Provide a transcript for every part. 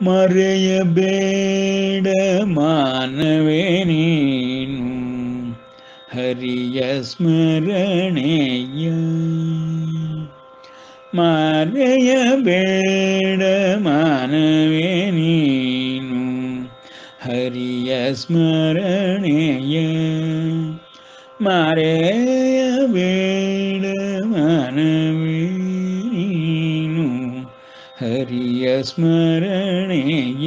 ಮರೆಯಬೇಡ ಮಾನವೇ ನೀನು ಹರಿಯ ಸ್ಮರಣೆಯ ಮರೆಯಬೇಡ ಮಾನವೇ ನೀನು ಹರಿಯ ಸ್ಮರಣೆಯ ಮರೆಯಬೇಡ ಮಾನವೇ ನೀನು ಹರಿಯ ಸ್ಮರಣೆಯ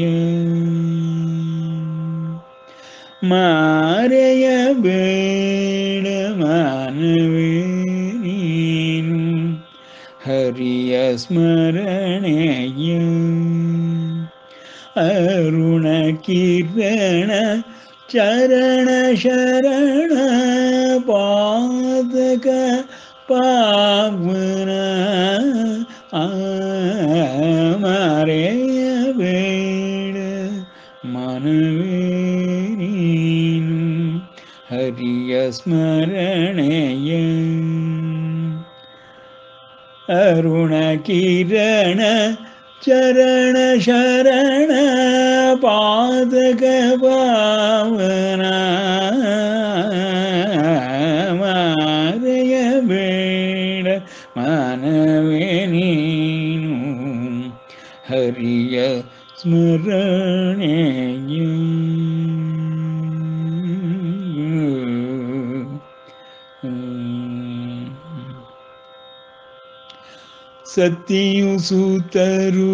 ಮಾರೆಯಬೇಡ ಮಾನವೇ ನೀನು ಹರಿಯ ಸ್ಮರಣೆಯ ಅರುಣ ಕಿರಣ ಚರಣ ಶರಣ ಪಾದಕ ಪಾವನ ಮರೆಯಬೇಡ ಮನವೇ ನೀನು ಹರಿಯ ಸ್ಮರಣೆಯ ಅರುಣ ಕಿರಣ ಚರಣ ಶರಣ ಪಾದಕ ಪಾವನ ಮಾರೆಯಬೇಡ ಮಾನವೇ ನೀನು ಹರಿಯ ಸ್ಮರಣೆಯ ಸತಿಯು ಸೂತರು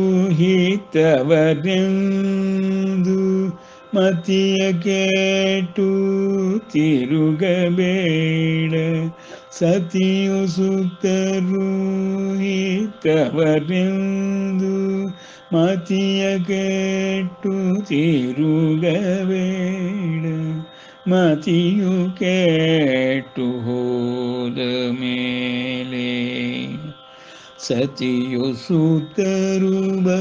ಹಿತವರೆಂದು ಮತಿಯ ಕೇಟು ತಿರುಗಬೇಡ ಸತಿಯು ಸುತ್ತರು ಹಿತವರೆಂದು ಮತಿಯ ಕೇಟು ತಿರುಗಬೇಡ ಮತಿಯು ಕೇಟು ಹೋದ ಮೇಲೆ ಸತಿಯು ಸೂತರು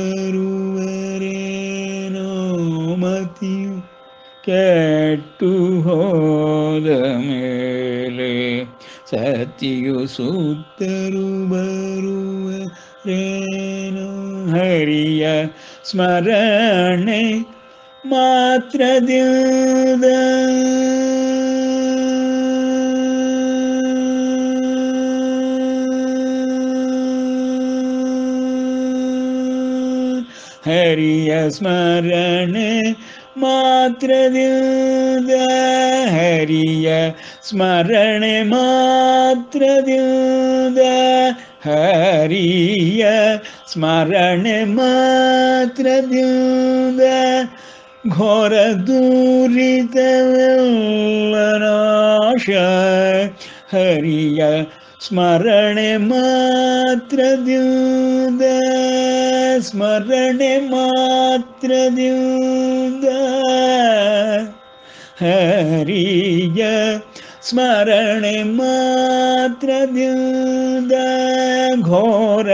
ಬರುವರೇನೋ ಮತಿಯು ಕೆಟ್ಟು ಹೋದ ಮೇಲೆ ಸತಿಯು ಸೂತರು ಬರುವರೇನೋ ಹರಿಯ ಸ್ಮರಣೆ ಮಾತ್ರದಿಂದ ಹರಿಯ ಸ್ಮರಣೆ ಮಾತ್ರದಿಂದ ಹರಿಯ ಸ್ಮರಣೆ ಮಾತ್ರದಿಂದ ಹರಿಯ ಸ್ಮರಣೆ ಮಾತ್ರದಿಂದ ಘೋರ ದೂರಿತವೆಲ್ಲ ನಾಶ ಹರಿಯ ಸ್ಮರಣೆ ಮಾತ್ರದಿಂದ ಸ್ಮರಣೆ ಮಾತ್ರದಿಂದ ಹರಿಯ ಸ್ಮರಣೆ ಮಾತ್ರದಿಂದ ಘೋರ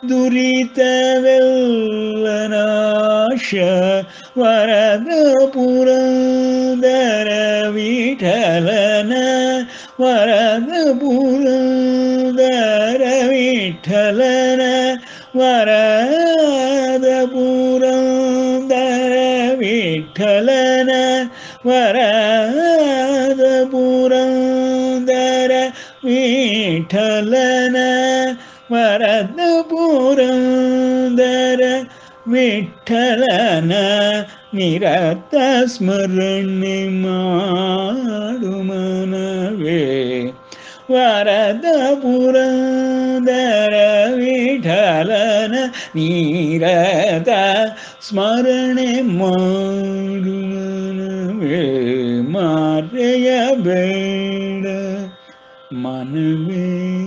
ದುರಿತವೆಲ್ಲ ನಾಶ ವರದ ಪುರಂದರ ವಿಠಲನ ವರದ ಪುರಂದರ ವಿಠಲನ ವರದ ಪುರಂದರ ವಿಠಲನ ವರದ ಪುರಂದರ ವಿಠಲನ ವರದ ಪುರಂದರ ವಿಠಲನ ನಿರತ ಸ್ಮರಣೆ ಮಾಡು ಮನವೇ ವರದ ಪುರಂದರ ವಿಠಲನ ನೀರತ ಸ್ಮರಣೆ ಮಾಡು ಮನವೇ ಮಾರೆಯಬೇಡ ಮನವೇ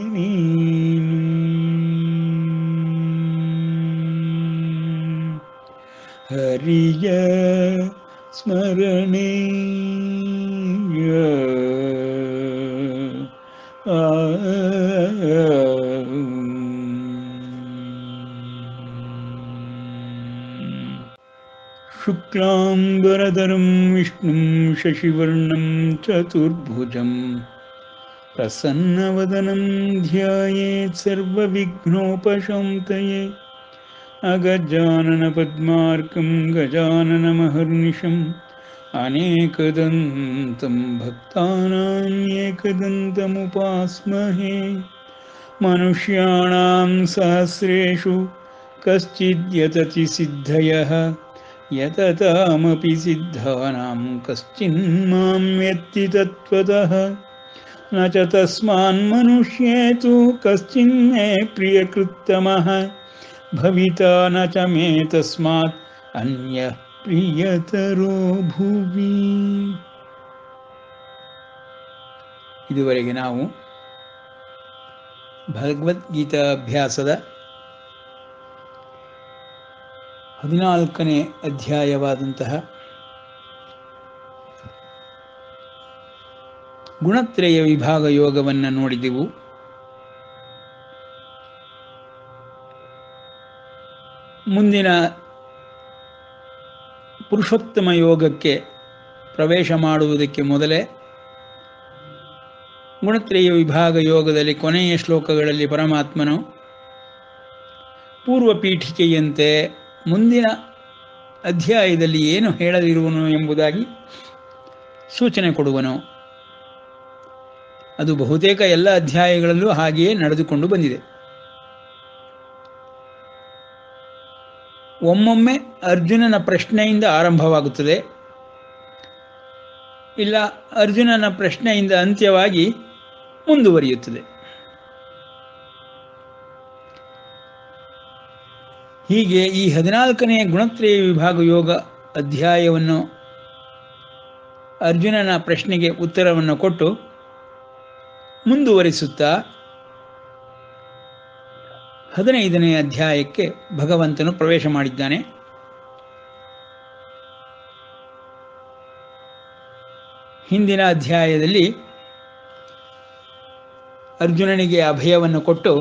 ನೀನು ಹರಿಯ ಸ್ಮರಣೆ ಆ शुक्लाम्बरधरं विष्णुं शशिवर्णं चतुर्भुजं प्रसन्नवदनं ध्यायेत् सर्वविघ्नोपशान्तये अगजाननपद्मार्कं गजाननमहर्निशम् अनेकदन्तं भक्तानाम् एकदन्तमुपास्महे मनुष्याणां सहस्रेषु कश्चिद्यतति सिद्धयः यततामपि सिद्धानां कश्चिन्मां व्यत्ति तत्त्वतः न च तस्मान्मनुष्ये तु कश्चिन्मे प्रियकृत्तमः भविता न च मे तस्मात् अन्यः ಪ್ರಿಯತರೋ ಭುವಿ ಇದುವರೆಗೆ ನಾವು ಭಗವದ್ಗೀತಾ ಅಭ್ಯಾಸದ ಹದಿನಾಲ್ಕನೇ ಅಧ್ಯಾಯವಾದಂತಹ ಗುಣತ್ರಯ ವಿಭಾಗ ಯೋಗವನ್ನು ನೋಡಿದೆವು ಮುಂದಿನ ಪುರುಷೋತ್ತಮ ಯೋಗಕ್ಕೆ ಪ್ರವೇಶ ಮಾಡುವುದಕ್ಕೆ ಮೊದಲೇ ಗುಣತ್ರಯ ವಿಭಾಗ ಯೋಗದಲ್ಲಿ ಕೊನೆಯ ಶ್ಲೋಕಗಳಲ್ಲಿ ಪರಮಾತ್ಮನು ಪೂರ್ವ ಪೀಠಿಕೆಯಂತೆ ಮುಂದಿನ ಅಧ್ಯಾಯದಲ್ಲಿ ಏನು ಹೇಳಲಿರುವನು ಎಂಬುದಾಗಿ ಸೂಚನೆ ಕೊಡುವನು ಅದು ಬಹುತೇಕ ಎಲ್ಲ ಅಧ್ಯಾಯಗಳಲ್ಲೂ ಹಾಗೆಯೇ ನಡೆದುಕೊಂಡು ಬಂದಿದೆ ಒಮ್ಮೊಮ್ಮೆ ಅರ್ಜುನನ ಪ್ರಶ್ನೆಯಿಂದ ಆರಂಭವಾಗುತ್ತದೆ ಇಲ್ಲ ಅರ್ಜುನನ ಪ್ರಶ್ನೆಯಿಂದ ಅಂತ್ಯವಾಗಿ ಮುಂದುವರಿಯುತ್ತದೆ ಹೀಗೆ ಈ ಹದಿನಾಲ್ಕನೇ ಗುಣತ್ರಯ ವಿಭಾಗ ಯೋಗ ಅಧ್ಯಾಯವನ್ನು ಅರ್ಜುನನ ಪ್ರಶ್ನೆಗೆ ಉತ್ತರವನ್ನು ಕೊಟ್ಟು ಮುಂದುವರಿಸುತ್ತಾ ಹದಿನೈದನೇ ಅಧ್ಯಾಯಕ್ಕೆ ಭಗವಂತನು ಪ್ರವೇಶ ಮಾಡಿದ್ದಾನೆ ಹಿಂದಿನ ಅಧ್ಯಾಯದಲ್ಲಿ ಅರ್ಜುನನಿಗೆ ಅಭಯವನ್ನು ಕೊಟ್ಟು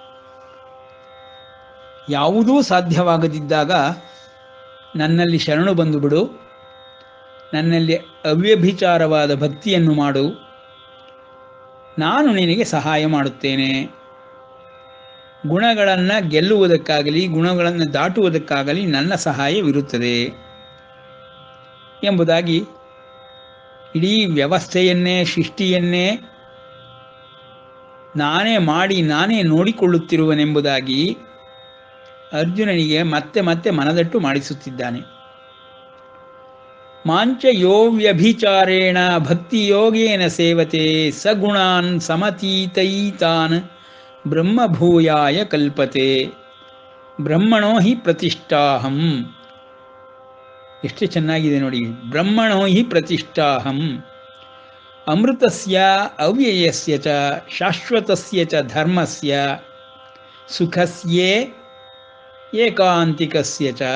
ಯಾವುದೂ ಸಾಧ್ಯವಾಗದಿದ್ದಾಗ ನನ್ನಲ್ಲಿ ಶರಣು ಬಂದು ಬಿಡು ನನ್ನಲ್ಲಿ ಅವ್ಯಭಿಚಾರವಾದ ಭಕ್ತಿಯನ್ನು ಮಾಡು ನಾನು ನಿನಗೆ ಸಹಾಯ ಮಾಡುತ್ತೇನೆ ಗುಣಗಳನ್ನು ಗೆಲ್ಲುವುದಕ್ಕಾಗಲಿ ಗುಣಗಳನ್ನು ದಾಟುವುದಕ್ಕಾಗಲಿ ನನ್ನ ಸಹಾಯವಿರುತ್ತದೆ ಎಂಬುದಾಗಿ ಇಡೀ ವ್ಯವಸ್ಥೆಯನ್ನೇ ಸೃಷ್ಟಿಯನ್ನೇ ನಾನೇ ಮಾಡಿ ನಾನೇ ನೋಡಿಕೊಳ್ಳುತ್ತಿರುವನೆಂಬುದಾಗಿ ಅರ್ಜುನನಿಗೆ ಮತ್ತೆ ಮತ್ತೆ ಮನದಟ್ಟು ಮಾಡಿಸುತ್ತಿದ್ದಾನೆ ಮಾಂಚ ಯೋ ವ್ಯಭಿಚಾರೇಣ ಭಕ್ತಿಯೋಗೇನ ಸೇವತೆ ಸಗುಣಾನ್ ಸಮತೀತೈತಾನ್ ಬ್ರಹ್ಮಭೂಯಾಯ ಕಲ್ಪತೆ ಬ್ರಹ್ಮಣೋ ಹಿ ಪ್ರತಿಷ್ಠಾಹಂ ಎಷ್ಟು ಚೆನ್ನಾಗಿದೆ ನೋಡಿ ಬ್ರಹ್ಮಣೋ ಹಿ ಪ್ರತಿಷ್ಠಾಹಂ ಅಮೃತಸ್ಯ ಅವ್ಯಯಸ್ಯ ಚ ಶಾಶ್ವತಸ್ಯ ಚ ಧರ್ಮಸ್ಯ ಸುಖಸ್ಯೇ ಏಕಾಂತಿಕಸ್ಯ ಚ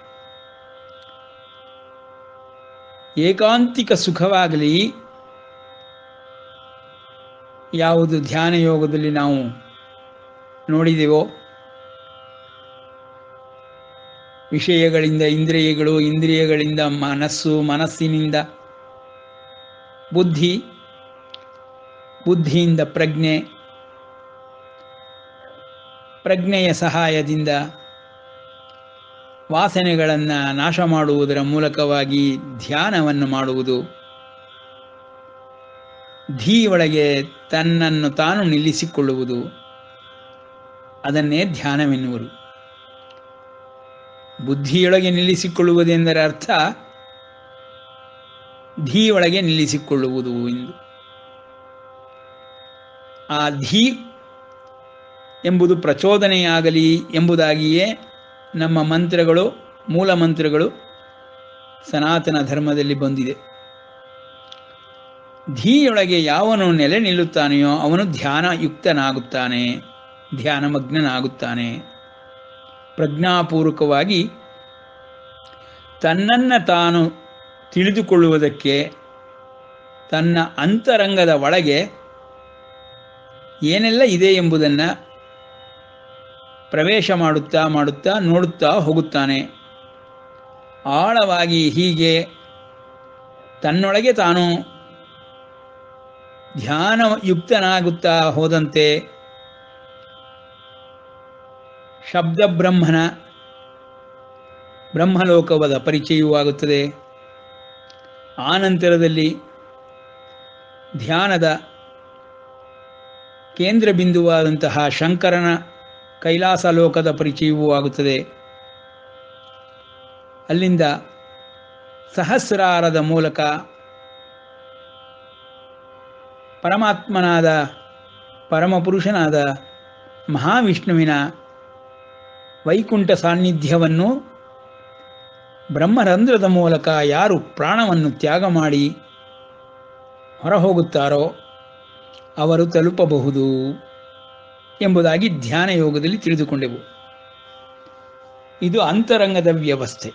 ಏಕಾಂತಿಕ ಸುಖವಾಗಲಿ ಯಾವುದು ಧ್ಯಾನ ಯೋಗದಲ್ಲಿ ನಾವು ನೋಡಿದೆವೋ ವಿಷಯಗಳಿಂದ ಇಂದ್ರಿಯಗಳು ಇಂದ್ರಿಯಗಳಿಂದ ಮನಸ್ಸು ಮನಸ್ಸಿನಿಂದ ಬುದ್ಧಿ ಬುದ್ಧಿಯಿಂದ ಪ್ರಜ್ಞೆ ಪ್ರಜ್ಞೆಯ ಸಹಾಯದಿಂದ ವಾಸನೆಗಳನ್ನು ನಾಶ ಮಾಡುವುದರ ಮೂಲಕವಾಗಿ ಧ್ಯಾನವನ್ನು ಮಾಡುವುದು ಧೀ ಒಳಗೆ ತನ್ನನ್ನು ತಾನು ನಿಲ್ಲಿಸಿಕೊಳ್ಳುವುದು ಅದನ್ನೇ ಧ್ಯಾನವೆನ್ನುವರು ಬುದ್ಧಿಯೊಳಗೆ ನಿಲ್ಲಿಸಿಕೊಳ್ಳುವುದೆಂದರ ಅರ್ಥ ಧೀ ಒಳಗೆ ನಿಲ್ಲಿಸಿಕೊಳ್ಳುವುದು ಎಂದು ಆ ಧೀ ಎಂಬುದು ಪ್ರಚೋದನೆಯಾಗಲಿ ಎಂಬುದಾಗಿಯೇ ನಮ್ಮ ಮಂತ್ರಗಳು ಮೂಲ ಮಂತ್ರಗಳು ಸನಾತನ ಧರ್ಮದಲ್ಲಿ ಬಂದಿದೆ ಧೀಯೊಳಗೆ ಯಾವನು ನೆಲೆ ನಿಲ್ಲುತ್ತಾನೆಯೋ ಅವನು ಧ್ಯಾನಯುಕ್ತನಾಗುತ್ತಾನೆ ಧ್ಯಾನಮಗ್ನನಾಗುತ್ತಾನೆ ಪ್ರಜ್ಞಾಪೂರ್ವಕವಾಗಿ ತನ್ನನ್ನು ತಾನು ತಿಳಿದುಕೊಳ್ಳುವುದಕ್ಕೆ ತನ್ನ ಅಂತರಂಗದ ಒಳಗೆ ಏನೆಲ್ಲ ಇದೆ ಎಂಬುದನ್ನು ಪ್ರವೇಶ ಮಾಡುತ್ತಾ ಮಾಡುತ್ತಾ ನೋಡುತ್ತಾ ಹೋಗುತ್ತಾನೆ ಆಳವಾಗಿ ಹೀಗೆ ತನ್ನೊಳಗೆ ತಾನು ಧ್ಯಾನಯುಕ್ತನಾಗುತ್ತಾ ಹೋದಂತೆ ಶಬ್ದ ಬ್ರಹ್ಮನ ಬ್ರಹ್ಮಲೋಕವಾದ ಪರಿಚಯವೂ ಆಗುತ್ತದೆ ಆನಂತರದಲ್ಲಿ ಧ್ಯಾನದ ಕೇಂದ್ರ ಬಿಂದುವಾದಂತಹ ಶಂಕರನ ಕೈಲಾಸ ಲೋಕದ ಪರಿಚಯವೂ ಆಗುತ್ತದೆ ಅಲ್ಲಿಂದ ಸಹಸ್ರಾರದ ಮೂಲಕ ಪರಮಾತ್ಮನಾದ ಪರಮಪುರುಷನಾದ ಮಹಾವಿಷ್ಣುವಿನ ವೈಕುಂಠ ಸಾನ್ನಿಧ್ಯವನ್ನು ಬ್ರಹ್ಮರಂಧ್ರದ ಮೂಲಕ ಯಾರು ಪ್ರಾಣವನ್ನು ತ್ಯಾಗ ಮಾಡಿ ಹೊರಹೋಗುತ್ತಾರೋ ಅವರು ತಲುಪಬಹುದು ಎಂಬುದಾಗಿ ಧ್ಯಾನ ಯೋಗದಲ್ಲಿ ತಿಳಿದುಕೊಂಡೆವು ಇದು ಅಂತರಂಗದ ವ್ಯವಸ್ಥೆ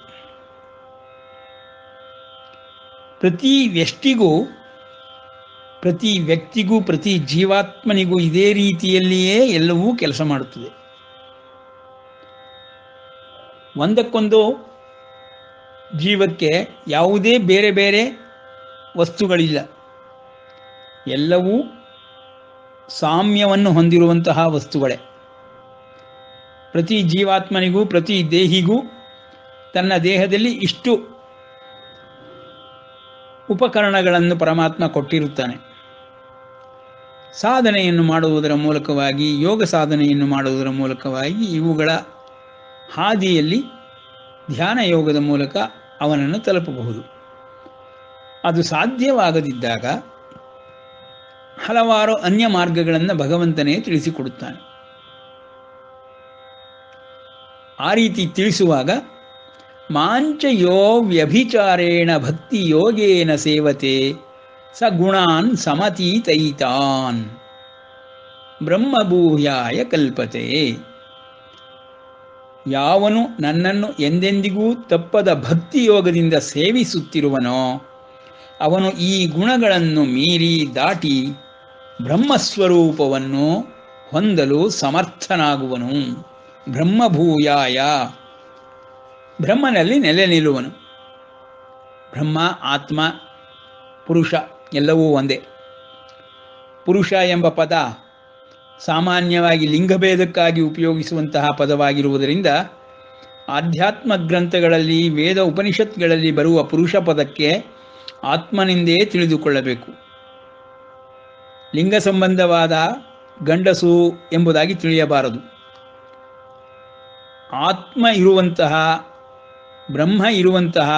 ಪ್ರತಿ ವ್ಯಷ್ಟಿಗೂ ಪ್ರತಿ ವ್ಯಕ್ತಿಗೂ ಪ್ರತಿ ಜೀವಾತ್ಮನಿಗೂ ಇದೇ ರೀತಿಯಲ್ಲಿಯೇ ಎಲ್ಲವೂ ಕೆಲಸ ಮಾಡುತ್ತದೆ ಒಂದಕ್ಕೊಂದು ಜೀವಕ್ಕೆ ಯಾವುದೇ ಬೇರೆ ಬೇರೆ ವಸ್ತುಗಳಿಲ್ಲ ಎಲ್ಲವೂ ಸಾಮ್ಯವನ್ನು ಹೊಂದಿರುವಂತಹ ವಸ್ತುಗಳೇ ಪ್ರತಿ ಜೀವಾತ್ಮನಿಗೂ ಪ್ರತಿ ದೇಹಿಗೂ ತನ್ನ ದೇಹದಲ್ಲಿ ಇಷ್ಟು ಉಪಕರಣಗಳನ್ನು ಪರಮಾತ್ಮ ಕೊಟ್ಟಿರುತ್ತಾನೆ ಸಾಧನೆಯನ್ನು ಮಾಡುವುದರ ಮೂಲಕವಾಗಿ ಯೋಗ ಸಾಧನೆಯನ್ನು ಮಾಡುವುದರ ಮೂಲಕವಾಗಿ ಇವುಗಳ ಹಾದಿಯಲ್ಲಿ ಧ್ಯಾನ ಯೋಗದ ಮೂಲಕ ಅವನನ್ನು ತಲುಪಬಹುದು ಅದು ಸಾಧ್ಯವಾಗದಿದ್ದಾಗ ಹಲವಾರು ಅನ್ಯ ಮಾರ್ಗಗಳನ್ನು ಭಗವಂತನೇ ತಿಳಿಸಿಕೊಡುತ್ತಾನೆ ಆ ರೀತಿ ತಿಳಿಸುವಾಗ ಮಾಂಚ ಯೋ ವ್ಯಭಿಚಾರೇಣ ಭಕ್ತಿ ಯೋಗೇನ ಸೇವತೆ ಸ ಗುಣಾನ್ ಸಮತೀತೈತಾನ್ ಬ್ರಹ್ಮಭೂಯಾಯ ಕಲ್ಪತೆ ಯಾವನು ನನ್ನನ್ನು ಎಂದೆಂದಿಗೂ ತಪ್ಪದ ಭಕ್ತಿ ಯೋಗದಿಂದ ಸೇವಿಸುತ್ತಿರುವನೋ ಅವನು ಈ ಗುಣಗಳನ್ನು ಮೀರಿ ದಾಟಿ ಬ್ರಹ್ಮಸ್ವರೂಪವನ್ನು ಹೊಂದಲು ಸಮರ್ಥನಾಗುವನು ಬ್ರಹ್ಮಭೂಯಾಯ ಬ್ರಹ್ಮನಲ್ಲಿ ನೆಲೆ ನಿಲ್ಲುವನು ಬ್ರಹ್ಮ ಆತ್ಮ ಪುರುಷ ಎಲ್ಲವೂ ಒಂದೇ ಪುರುಷ ಎಂಬ ಪದ ಸಾಮಾನ್ಯವಾಗಿ ಲಿಂಗಭೇದಕ್ಕಾಗಿ ಉಪಯೋಗಿಸುವಂತಹ ಪದವಾಗಿರುವುದರಿಂದ ಆಧ್ಯಾತ್ಮ ಗ್ರಂಥಗಳಲ್ಲಿ ವೇದ ಉಪನಿಷತ್ಗಳಲ್ಲಿ ಬರುವ ಪುರುಷ ಪದಕ್ಕೆ ಆತ್ಮನೆಂದೇ ತಿಳಿದುಕೊಳ್ಳಬೇಕು ಲಿಂಗ ಸಂಬಂಧವಾದ ಗಂಡಸು ಎಂಬುದಾಗಿ ತಿಳಿಯಬಾರದು ಆತ್ಮ ಇರುವಂತಹ ಬ್ರಹ್ಮ ಇರುವಂತಹ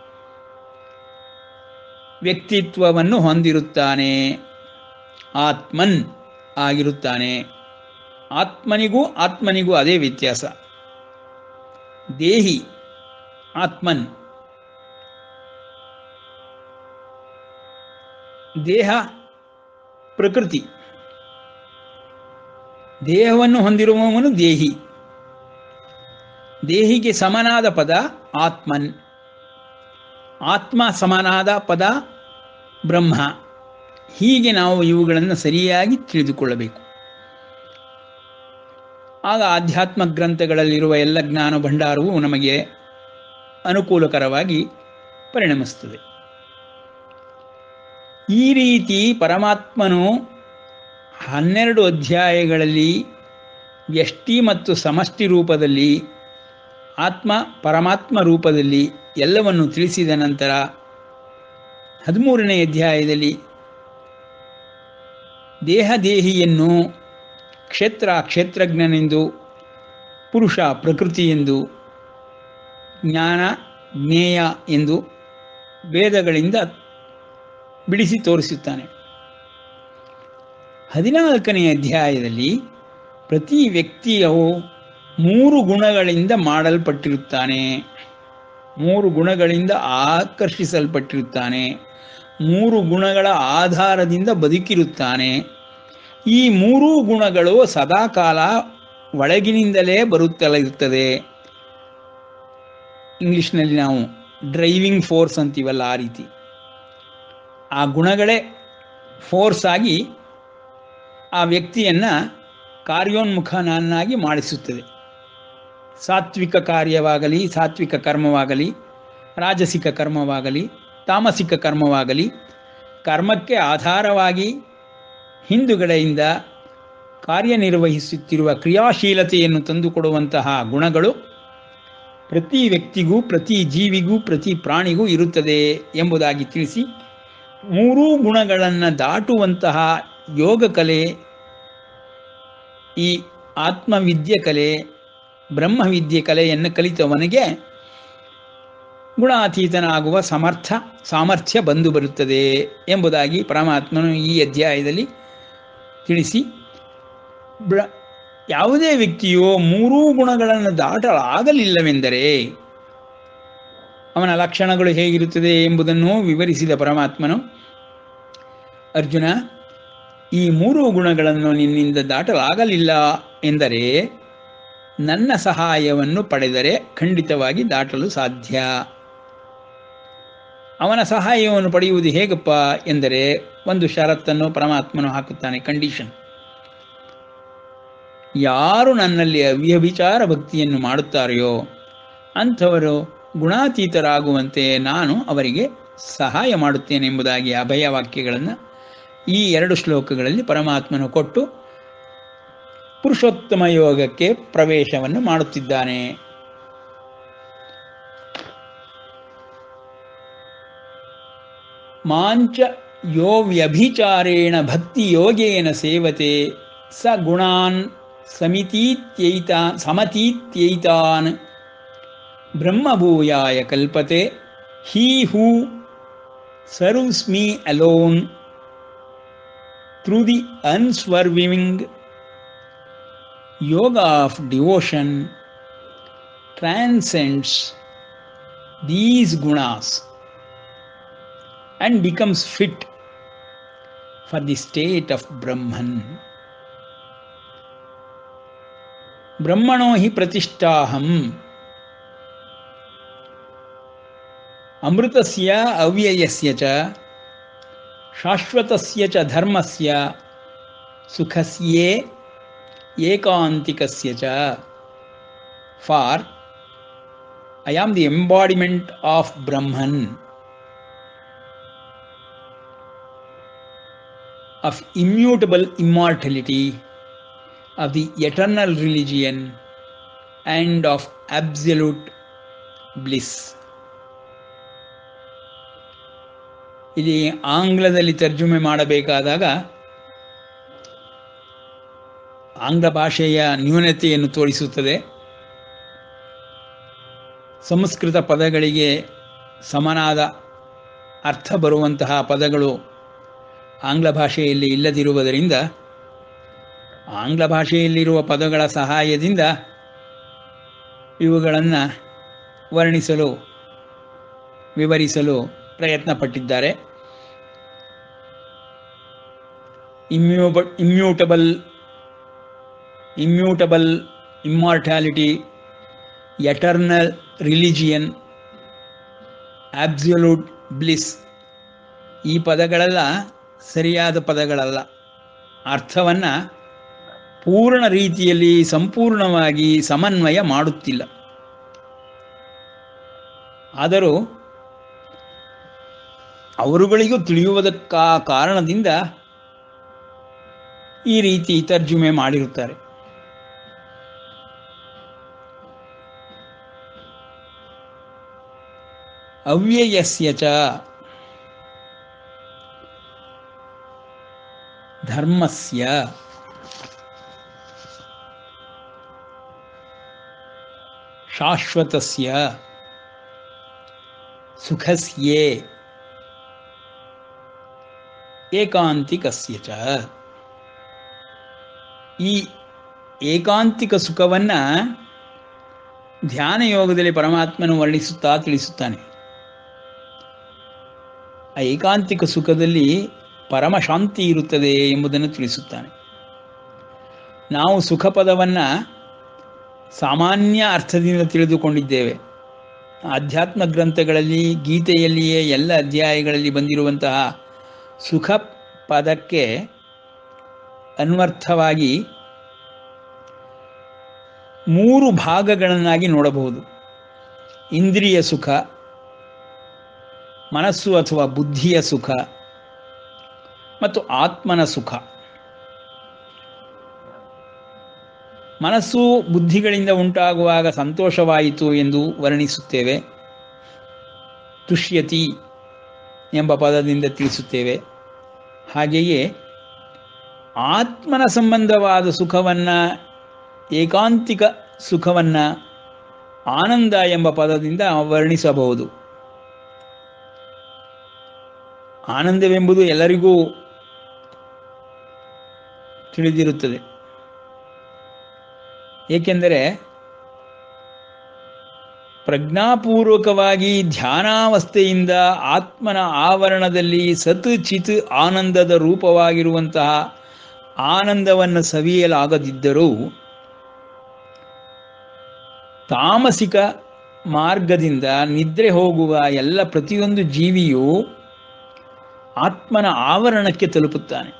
ವ್ಯಕ್ತಿತ್ವವನ್ನು ಹೊಂದಿರುತ್ತಾನೆ ಆತ್ಮನ್ ಆಗಿರುತ್ತಾನೆ ಆತ್ಮನಿಗೂ ಆತ್ಮನಿಗೂ ಅದೇ ವ್ಯತ್ಯಾಸ ದೇಹಿ ಆತ್ಮನ್ ದೇಹ ಪ್ರಕೃತಿ ದೇಹವನ್ನು ಹೊಂದಿರುವವನು ದೇಹಿ ದೇಹಿಗೆ ಸಮನಾದ ಪದ ಆತ್ಮನ್ ಆತ್ಮ ಸಮನಾದ ಪದ ಬ್ರಹ್ಮ ಹೀಗೆ ನಾವು ಇವುಗಳನ್ನು ಸರಿಯಾಗಿ ತಿಳಿದುಕೊಳ್ಳಬೇಕು ಆಗ ಆಧ್ಯಾತ್ಮ ಗ್ರಂಥಗಳಲ್ಲಿರುವ ಎಲ್ಲ ಜ್ಞಾನ ಭಂಡಾರವು ನಮಗೆ ಅನುಕೂಲಕರವಾಗಿ ಪರಿಣಮಿಸುತ್ತದೆ ಈ ರೀತಿ ಪರಮಾತ್ಮನು ಹನ್ನೆರಡು ಅಧ್ಯಾಯಗಳಲ್ಲಿ ವ್ಯಷ್ಟಿ ಮತ್ತು ಸಮಷ್ಟಿ ರೂಪದಲ್ಲಿ ಆತ್ಮ ಪರಮಾತ್ಮ ರೂಪದಲ್ಲಿ ಎಲ್ಲವನ್ನು ತಿಳಿಸಿದ ನಂತರ ಹದಿಮೂರನೇ ಅಧ್ಯಾಯದಲ್ಲಿ ದೇಹದೇಹಿಯನ್ನು ಕ್ಷೇತ್ರ ಕ್ಷೇತ್ರಜ್ಞನೆಂದು ಪುರುಷ ಪ್ರಕೃತಿ ಎಂದು ಜ್ಞಾನ ಜ್ಞೇಯ ಎಂದು ವೇದಗಳಿಂದ ಬಿಡಿಸಿ ತೋರಿಸುತ್ತಾನೆ ಹದಿನಾಲ್ಕನೇ ಅಧ್ಯಾಯದಲ್ಲಿ ಪ್ರತಿ ವ್ಯಕ್ತಿಯು ಮೂರು ಗುಣಗಳಿಂದ ಮಾಡಲ್ಪಟ್ಟಿರುತ್ತಾನೆ ಮೂರು ಗುಣಗಳಿಂದ ಆಕರ್ಷಿಸಲ್ಪಟ್ಟಿರುತ್ತಾನೆ ಮೂರು ಗುಣಗಳ ಆಧಾರದಿಂದ ಬದುಕಿರುತ್ತಾನೆ ಈ ಮೂರೂ ಗುಣಗಳು ಸದಾಕಾಲ ಒಳಗಿನಿಂದಲೇ ಬರುತ್ತಲಿರುತ್ತದೆ ಇಂಗ್ಲಿಷ್ನಲ್ಲಿ ನಾವು ಡ್ರೈವಿಂಗ್ ಫೋರ್ಸ್ ಅಂತೀವಲ್ಲ ಆ ರೀತಿ ಆ ಗುಣಗಳೇ ಫೋರ್ಸ್ ಆಗಿ ಆ ವ್ಯಕ್ತಿಯನ್ನು ಕಾರ್ಯೋನ್ಮುಖನನ್ನಾಗಿ ಮಾಡಿಸುತ್ತದೆ ಸಾತ್ವಿಕ ಕಾರ್ಯವಾಗಲಿ ಸಾತ್ವಿಕ ಕರ್ಮವಾಗಲಿ ರಾಜಸಿಕ ಕರ್ಮವಾಗಲಿ ತಾಮಸಿಕ ಕರ್ಮವಾಗಲಿ ಕರ್ಮಕ್ಕೆ ಆಧಾರವಾಗಿ ಹಿಂದುಗಡೆಯಿಂದ ಕಾರ್ಯನಿರ್ವಹಿಸುತ್ತಿರುವ ಕ್ರಿಯಾಶೀಲತೆಯನ್ನು ತಂದುಕೊಡುವಂತಹ ಗುಣಗಳು ಪ್ರತಿ ವ್ಯಕ್ತಿಗೂ ಪ್ರತಿ ಜೀವಿಗೂ ಪ್ರತಿ ಪ್ರಾಣಿಗೂ ಇರುತ್ತದೆ ಎಂಬುದಾಗಿ ತಿಳಿಸಿ ಮೂರೂ ಗುಣಗಳನ್ನು ದಾಟುವಂತಹ ಯೋಗ ಕಲೆ ಈ ಆತ್ಮವಿದ್ಯೆ ಕಲೆ ಬ್ರಹ್ಮವಿದ್ಯೆ ಕಲೆಯನ್ನು ಕಲಿತವನಿಗೆ ಗುಣಾತೀತನಾಗುವ ಸಮರ್ಥ ಸಾಮರ್ಥ್ಯ ಬಂದು ಬರುತ್ತದೆ ಎಂಬುದಾಗಿ ಪರಮಾತ್ಮನು ಈ ಅಧ್ಯಾಯದಲ್ಲಿ ತಿಳಿಸಿ ಬ್ರ ಯಾವುದೇ ವ್ಯಕ್ತಿಯು ಮೂರೂ ಗುಣಗಳನ್ನು ದಾಟಲಾಗಲಿಲ್ಲವೆಂದರೆ ಅವನ ಲಕ್ಷಣಗಳು ಹೇಗಿರುತ್ತದೆ ಎಂಬುದನ್ನು ವಿವರಿಸಿದ ಪರಮಾತ್ಮನು ಅರ್ಜುನ ಈ ಮೂರು ಗುಣಗಳನ್ನು ನಿನ್ನಿಂದ ದಾಟಲಾಗಲಿಲ್ಲ ಎಂದರೆ ನನ್ನ ಸಹಾಯವನ್ನು ಪಡೆದರೆ ಖಂಡಿತವಾಗಿ ದಾಟಲು ಸಾಧ್ಯ ಅವನ ಸಹಾಯವನ್ನು ಪಡೆಯುವುದು ಹೇಗಪ್ಪ ಎಂದರೆ ಒಂದು ಷರತ್ತನ್ನು ಪರಮಾತ್ಮನು ಹಾಕುತ್ತಾನೆ ಕಂಡೀಷನ್ ಯಾರು ನನ್ನಲ್ಲಿ ಅವ್ಯಭಿಚಾರ ಭಕ್ತಿಯನ್ನು ಮಾಡುತ್ತಾರೆಯೋ ಅಂಥವರು ಗುಣಾತೀತರಾಗುವಂತೆ ನಾನು ಅವರಿಗೆ ಸಹಾಯ ಮಾಡುತ್ತೇನೆ ಎಂಬುದಾಗಿ ಅಭಯ ವಾಕ್ಯಗಳನ್ನು ಈ ಎರಡು ಶ್ಲೋಕಗಳಲ್ಲಿ ಪರಮಾತ್ಮನು ಕೊಟ್ಟು ಪುರುಷೋತ್ತಮ ಯೋಗಕ್ಕೆ ಪ್ರವೇಶವನ್ನು ಮಾಡುತ್ತಿದ್ದಾನೆ ಮಾಂಚ ಯೋ ವ್ಯಭಿಚಾರೇಣ ಭಕ್ತಿ ಯೋಗೇನ ಸೇವತೆ ಸ ಗುಣಾನ್ ಸಮಿತೀತ್ಯೈತಾ ಸಮತೀತ್ಯೈತಾನ್ ಬ್ರಹ್ಮಭೂಯಾಯ ಕಲ್ಪತೆ he who serves me alone through the unswerving yoga of devotion transcends these gunas and becomes fit for the state of Brahman. ब्रह्मणो हि प्रतिष्ठाहम् अमृतस्य अव्ययस्य च शाश्वतस्य च धर्मस्य सुखस्ये एकान्तिकस्य च for I am the embodiment of Brahman, of immutable immortality, of the eternal religion, and of absolute bliss. ಇಲ್ಲಿ ಆಂಗ್ಲದಲ್ಲಿ ತರ್ಜುಮೆ ಮಾಡಬೇಕಾದಾಗ ಆಂಗ್ಲ ಭಾಷೆಯ ನ್ಯೂನತೆಯನ್ನು ತೋರಿಸುತ್ತದೆ ಸಂಸ್ಕೃತ ಪದಗಳಿಗೆ ಸಮನಾದ ಅರ್ಥ ಬರುವಂತಹ ಪದಗಳು ಆಂಗ್ಲ ಭಾಷೆಯಲ್ಲಿ ಇಲ್ಲದಿರುವುದರಿಂದ ಆಂಗ್ಲ ಭಾಷೆಯಲ್ಲಿರುವ ಪದಗಳ ಸಹಾಯದಿಂದ ಇವುಗಳನ್ನು ವರ್ಣಿಸಲು ವಿವರಿಸಲು ಪ್ರಯತ್ನಪಟ್ಟಿದ್ದಾರೆ ಇಮ್ಯೂಬ immutable immutable immortality eternal religion absolute bliss ಈ ಪದಗಳೆಲ್ಲ ಸರಿಯಾದ ಪದಗಳಲ್ಲ ಅರ್ಥವನ್ನು ಪೂರ್ಣ ರೀತಿಯಲ್ಲಿ ಸಂಪೂರ್ಣವಾಗಿ ಸಮನ್ವಯ ಮಾಡುತ್ತಿಲ್ಲ ಆದರೂ ಅವರುಗಳಿಗೂ ತಿಳಿಯುವುದಕ್ಕ ಕಾರಣದಿಂದ ಈ ರೀತಿ ತರ್ಜುಮೆ ಮಾಡಿರುತ್ತಾರೆ ಅವ್ಯಯಸ್ಯ ಚ ಧರ್ಮಸ್ಯ ಶಾಶ್ವತಸ್ಯ ಸುಖಸ್ಯೇ ಏಕಾಂತಿಕಸ್ಯ ಚ ಈ ಏಕಾಂತಿಕ ಸುಖವನ್ನು ಧ್ಯಾನ ಯೋಗದಲ್ಲಿ ಪರಮಾತ್ಮನು ವರ್ಣಿಸುತ್ತಾ ತಿಳಿಸುತ್ತಾನೆ ಆ ಏಕಾಂತಿಕ ಸುಖದಲ್ಲಿ ಪರಮ ಶಾಂತಿ ಇರುತ್ತದೆ ಎಂಬುದನ್ನು ತಿಳಿಸುತ್ತಾನೆ ನಾವು ಸುಖ ಪದವನ್ನು ಸಾಮಾನ್ಯ ಅರ್ಥದಿಂದ ತಿಳಿದುಕೊಂಡಿದ್ದೇವೆ ಆಧ್ಯಾತ್ಮ ಗ್ರಂಥಗಳಲ್ಲಿ ಗೀತೆಯಲ್ಲಿಯೇ ಎಲ್ಲ ಅಧ್ಯಾಯಗಳಲ್ಲಿ ಬಂದಿರುವಂತಹ ಸುಖ ಪದಕ್ಕೆ ಅನ್ವರ್ಥವಾಗಿ ಮೂರು ಭಾಗಗಳನ್ನಾಗಿ ನೋಡಬಹುದು ಇಂದ್ರಿಯ ಸುಖ ಮನಸ್ಸು ಅಥವಾ ಬುದ್ಧಿಯ ಸುಖ ಮತ್ತು ಆತ್ಮನ ಸುಖ ಮನಸ್ಸು ಬುದ್ಧಿಗಳಿಂದ ಉಂಟಾಗುವಾಗ ಸಂತೋಷವಾಯಿತು ಎಂದು ವರ್ಣಿಸುತ್ತೇವೆ ತುಷ್ಯತಿ ಎಂಬ ಪದದಿಂದ ತಿಳಿಸುತ್ತೇವೆ ಹಾಗೆಯೇ ಆತ್ಮನ ಸಂಬಂಧವಾದ ಸುಖವನ್ನು ಏಕಾಂತಿಕ ಸುಖವನ್ನು ಆನಂದ ಎಂಬ ಪದದಿಂದ ವರ್ಣಿಸಬಹುದು ಆನಂದವೆಂಬುದು ಎಲ್ಲರಿಗೂ ತಿಳಿದಿರುತ್ತದೆ ಏಕೆಂದರೆ ಪ್ರಜ್ಞಾಪೂರ್ವಕವಾಗಿ ಧ್ಯಾನಾವಸ್ಥೆಯಿಂದ ಆತ್ಮನ ಆವರಣದಲ್ಲಿ ಸತ್ ಚಿತ್ ಆನಂದದ ರೂಪವಾಗಿರುವಂತಹ ಆನಂದವನ್ನು ಸವಿಯಲಾಗದಿದ್ದರೂ ತಾಮಸಿಕ ಮಾರ್ಗದಿಂದ ನಿದ್ರೆ ಹೋಗುವ ಎಲ್ಲ ಪ್ರತಿಯೊಂದು ಜೀವಿಯೂ ಆತ್ಮನ ಆವರಣಕ್ಕೆ ತಲುಪುತ್ತಾನೆ